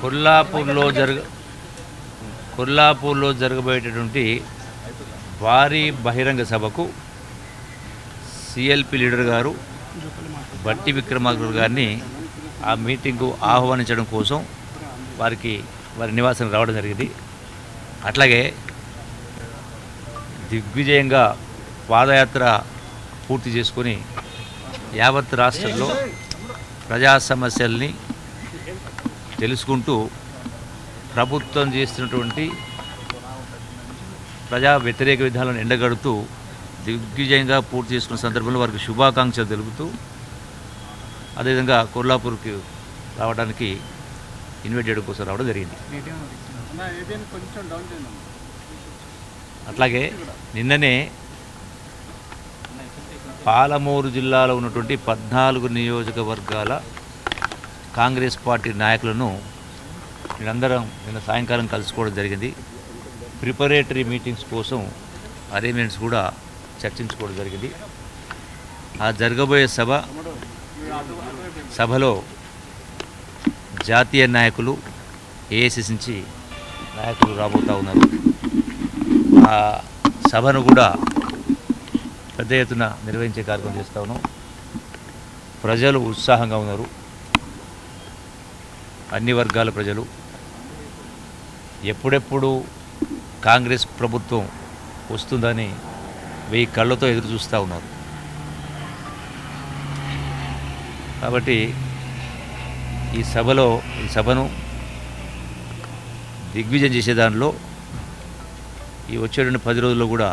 కొల్లాపూర్లో జరగ కొల్లాపూర్లో జరగబోయేటటువంటి భారీ బహిరంగ సభకు సిఎల్పి లీడర్ గారు బట్టి విక్రమార్కుడు గారిని ఆ మీటింగ్కు ఆహ్వానించడం కోసం వారికి వారి నివాసం రావడం జరిగింది అట్లాగే దిగ్విజయంగా పాదయాత్ర పూర్తి చేసుకొని యావత్ రాష్ట్రంలో ప్రజా సమస్యల్ని తెలుసుకుంటూ ప్రభుత్వం చేస్తున్నటువంటి ప్రజా వ్యతిరేక విధానాలను ఎండగడుతూ దిగ్విజయంగా పూర్తి చేసుకున్న సందర్భంలో వారికి శుభాకాంక్షలు తెలుపుతూ అదేవిధంగా కొల్లాపూర్కి రావడానికి ఇన్వైట్ చేయడం కోసం రావడం జరిగింది అట్లాగే నిన్ననే పాలమూరు జిల్లాలో ఉన్నటువంటి పద్నాలుగు నియోజకవర్గాల కాంగ్రెస్ పార్టీ నాయకులను వీళ్ళందరం నిన్న సాయంకాలం కలుసుకోవడం జరిగింది ప్రిపరేటరీ మీటింగ్స్ కోసం అరేంజ్మెంట్స్ కూడా చర్చించుకోవడం జరిగింది ఆ జరగబోయే సభ సభలో జాతీయ నాయకులు ఏఐసిసి నుంచి నాయకులు రాబోతూ ఉన్నారు ఆ సభను కూడా పెద్ద ఎత్తున నిర్వహించే కార్యక్రమం చేస్తా ఉన్నాం ప్రజలు ఉత్సాహంగా ఉన్నారు అన్ని వర్గాల ప్రజలు ఎప్పుడెప్పుడు కాంగ్రెస్ ప్రభుత్వం వస్తుందని వెయ్యి కళ్ళతో ఎదురు చూస్తూ ఉన్నారు కాబట్టి ఈ సభలో ఈ సభను దిగ్విజయం చేసే దానిలో ఈ వచ్చేటువంటి పది రోజుల్లో కూడా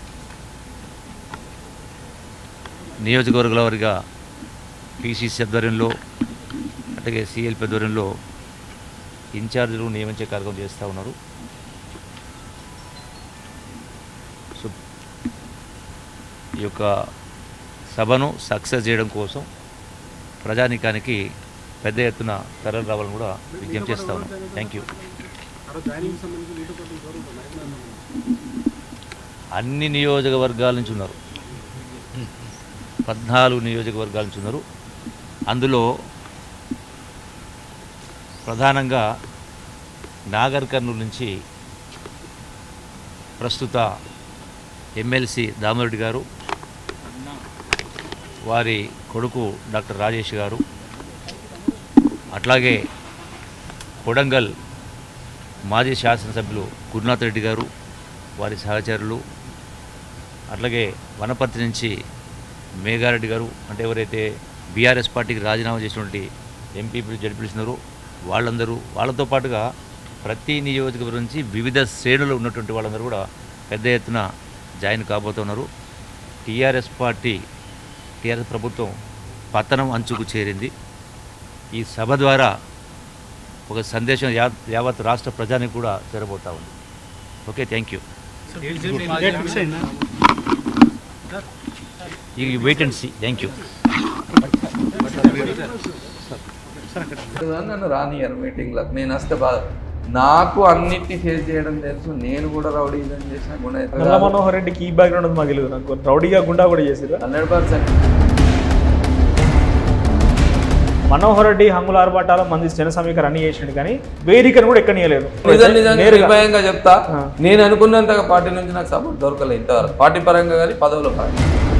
నియోజకవర్గాల వారిగా పీసీసీ ఆధ్వర్యంలో అట్లాగే సిఎల్పి ఆధ్వర్యంలో ఇన్ఛార్జీలు నియమించే కార్యక్రమం చేస్తూ ఉన్నారు సో ఈ యొక్క సభను సక్సెస్ చేయడం కోసం ప్రజానీకానికి పెద్ద ఎత్తున తరలి రావాలని కూడా విజ్ఞప్తి చేస్తా ఉన్నాం థ్యాంక్ యూ అన్ని నియోజకవర్గాల నుంచి ఉన్నారు పద్నాలుగు నియోజకవర్గాల నుంచి ఉన్నారు అందులో ప్రధానంగా నాగర్ కర్నూలు నుంచి ప్రస్తుత ఎమ్మెల్సీ దామరెడ్డి గారు వారి కొడుకు డాక్టర్ రాజేష్ గారు అట్లాగే కొడంగల్ మాజీ శాసనసభ్యులు గురునాథ్ రెడ్డి గారు వారి సహచరులు అట్లాగే వనపర్తి నుంచి మేఘారెడ్డి గారు అంటే ఎవరైతే బీఆర్ఎస్ పార్టీకి రాజీనామా చేసినటువంటి ఎంపీపీ జడిపిస్తున్నారో వాళ్ళందరూ వాళ్ళతో పాటుగా ప్రతి నియోజకవర్గం నుంచి వివిధ శ్రేణులు ఉన్నటువంటి వాళ్ళందరూ కూడా పెద్ద ఎత్తున జాయిన్ కాబోతున్నారు టీఆర్ఎస్ పార్టీ టీఆర్ఎస్ ప్రభుత్వం పతనం అంచుకు చేరింది ఈ సభ ద్వారా ఒక సందేశం యా యావత్ రాష్ట్ర ప్రజానికి కూడా చేరబోతా ఉంది ఓకే థ్యాంక్ యూ ఈ wait and see thank you నన్ను రానియరు మీటింగ్లకు నేను వస్తే బాధ నాకు అన్నిటిని ఫేస్ చేయడం తెలుసు నేను కూడా రౌడీజం చేసిన నల్ల మనోహర్ రెడ్డికి ఈ బ్యాక్గ్రౌండ్ ఉంది మాకు తెలియదు నాకు రౌడీగా గుండా కూడా చేసారు హండ్రెడ్ పర్సెంట్ మనోహర్ రెడ్డి హంగుల ఆర్భాటాల మంది జన సమీకరణ అన్ని చేసిండు కానీ వేదికను కూడా ఎక్కనియలేదు నిజం నిజంగా నేరుగా. నిర్భయంగా చెప్తా ఆ. నేను అనుకున్నంతగా పార్టీ నుంచి నాకు సపోర్ట్ దొరకలేదు ఇంతవరకు పార్టీ పరంగా కానీ పదవుల పరంగా